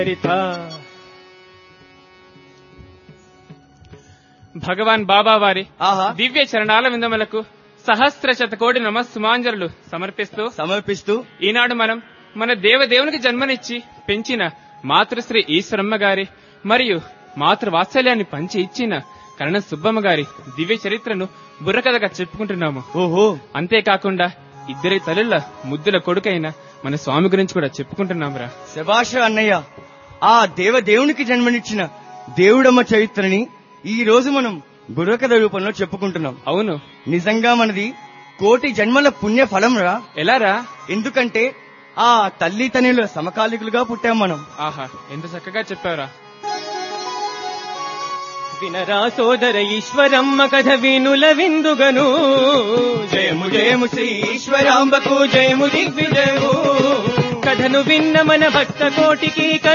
చరిత భగవాన్ బాబా వారి ఆహా దివ్య చరణాల విందములకు సహస్ర శతకోటి నమస్సుమాంజలు సమర్పిస్తూ సమర్పిస్తూ ఈనాడు మనం మన దేవదేవునికి జన్మనిచ్చి పెంచిన మాతృశ్రీ ఈశ్వరమ్మ గారి మరియు మాతృవాత్సల్యాన్ని పంచి ఇచ్చిన కరణ సుబ్బమ్మ గారి దివ్య చరిత్రను బుర్రకథగా చెప్పుకుంటున్నాము ఓహో అంతేకాకుండా ఇద్దరి తల్లుల ముద్దుల కొడుకైన మన స్వామి గురించి కూడా చెప్పుకుంటున్నాంరా శభాష అన్నయ్య ఆ దేవదేవునికి జన్మనిచ్చిన దేవుడమ్మ చరిత్రని ఈ రోజు మనం బుర్రకథ రూపంలో చెప్పుకుంటున్నాం అవును నిజంగా మనది కోటి జన్మల పుణ్య ఫలం రా ఎలారా ఎందుకంటే ఆ తల్లి తల్లిల సమకాలికులుగా పుట్టాం మనం ఆహా ఎంత చక్కగా చెప్పావురా వినరా సోదర ఈశ్వరమ్మ కథ వినుల విందుగను జయము జయము శ్రీ ఈశ్వరాంబకు జయము దిగ్విజయము కథను విన్న మన భక్త కోటికి